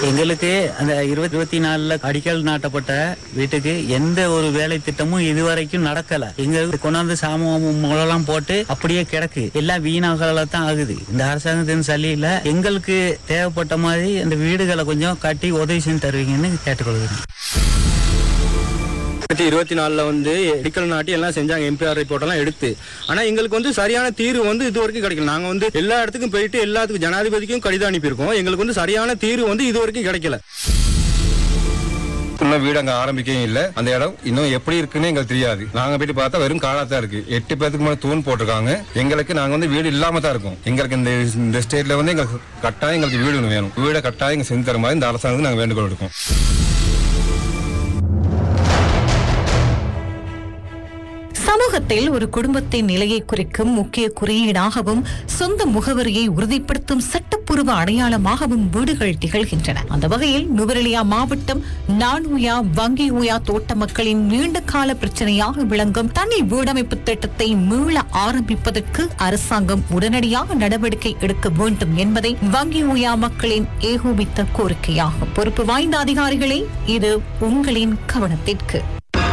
எங்களுக்கு அந்த இருபத்தி இருபத்தி நாலுல அடிக்கல் நாட்டப்பட்ட வீட்டுக்கு எந்த ஒரு வேலை திட்டமும் இதுவரைக்கும் நடக்கல எங்களுக்கு கொண்டாந்து சாமம் முளெல்லாம் போட்டு அப்படியே கிடக்கு எல்லாம் வீணாகல தான் ஆகுது இந்த அரசாங்கத்தின் சல்லியில எங்களுக்கு தேவைப்பட்ட மாதிரி அந்த வீடுகளை கொஞ்சம் கட்டி உதவி செஞ்சு தருவீங்கன்னு கேட்டுக்கொள்கிறேன் ரெண்டாயிரத்தி இருபத்தி நாலுல வந்து அடிக்கல் நாட்டி எல்லாம் செஞ்சாங்க எம்பிஆர் ரிப்போர்ட் எல்லாம் எடுத்து ஆனா எங்களுக்கு வந்து சரியான தீர்வு வந்து இது வரைக்கும் கிடைக்கல நாங்க வந்து எல்லா இடத்துக்கும் போயிட்டு எல்லாத்துக்கும் ஜனாதிபதிக்கும் கடிதம் அனுப்பியிருக்கோம் எங்களுக்கு வந்து சரியான தீர்வு வந்து இது வரைக்கும் கிடைக்கல இன்னும் வீடு அங்க ஆரம்பிக்கவும் இல்ல அந்த இடம் இன்னும் எப்படி இருக்குன்னு எங்களுக்கு தெரியாது நாங்க போயிட்டு பார்த்தா வெறும் காலா தான் இருக்கு எட்டு பேத்துக்கு மேல தூண் போட்டிருக்காங்க எங்களுக்கு நாங்க வந்து வீடு இல்லாம தான் இருக்கோம் எங்களுக்கு இந்த இந்த ஸ்டேட்ல வந்து எங்களுக்கு கட்டாயம் எங்களுக்கு வீடு ஒண்ணு வேணும் வீடை கட்டாயம் எங்க செஞ்சு தர மாதிரி இந்த அரசாங்கத்துக்கு நாங்க வேண்டுகோள் எடுக்கோம் சமூகத்தில் ஒரு குடும்பத்தின் நிலையை குறிக்கும் முக்கிய குறியீடாகவும் சொந்த முகவரியை உறுதிப்படுத்தும் சட்டப்பூர்வ அடையாளமாகவும் வீடுகள் திகழ்கின்றன அந்த வகையில் நுவரெலியா மாவட்டம் நானூயா வங்கி ஊயா தோட்ட மக்களின் நீண்ட கால பிரச்சனையாக விளங்கும் தனி வீடமைப்பு திட்டத்தை மீள ஆரம்பிப்பதற்கு அரசாங்கம் உடனடியாக நடவடிக்கை எடுக்க வேண்டும் என்பதை வங்கி ஊயா மக்களின் ஏகோபித்த கோரிக்கையாகும் பொறுப்பு வாய்ந்த அதிகாரிகளே இது உங்களின் கவனத்திற்கு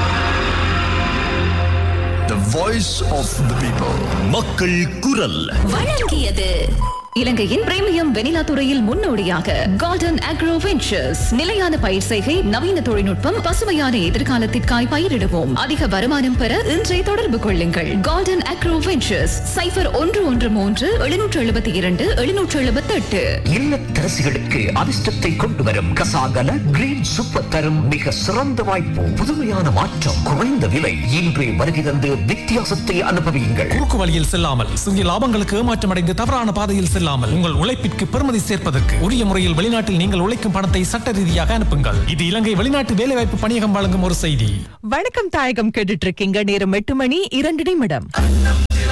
The voice of the people. மக்கள் குரல் வழங்கியது இலங்கையின் பிரீமியம் வெனிலா துறையில் முன்னோடியாக கார்டன் அக்ரோ வெஞ்சர்ஸ் நிலையான பயிர் செய்கை நவீன தொழில்நுட்பம் பசுமையான எதிர்காலத்திற்காய் பயிரிடுவோம் அதிக வருமானம் பெற இன்றை தொடர்பு கொள்ளுங்கள் கார்டன் அக்ரோ வெஞ்சர்ஸ் சைபர் ஒன்று ஒன்று மூன்று எழுநூற்று எழுபத்தி இரண்டு எழுநூற்று எழுபத்தி எட்டு இல்லத்தரசிகளுக்கு அதிர்ஷ்டத்தை கொண்டு வரும் கசாகல கிரீன் சூப்பர் தரும் மிக சிறந்த வாய்ப்பு புதுமையான மாற்றம் குறைந்த விலை இன்றே வருகை தந்து வித்தியாசத்தை அனுபவியுங்கள் குறுக்கு வழியில் செல்லாமல் சிறிய லாபங்களுக்கு ஏமாற்றமடைந்து தவறான பாதையில் செல்லாமல் உங்கள் உழைப்பிற்கு பெருமதி சேர்ப்பதற்கு உரிய முறையில் வெளிநாட்டில் நீங்கள் உழைக்கும் பணத்தை சட்ட ரீதியாக அனுப்புங்கள் இது இலங்கை வெளிநாட்டு வேலைவாய்ப்பு பணியகம் வழங்கும் ஒரு செய்தி வணக்கம் தாயகம் கேட்டுட்டு இருக்கீங்க நேரம் எட்டு மணி இரண்டு நிமிடம்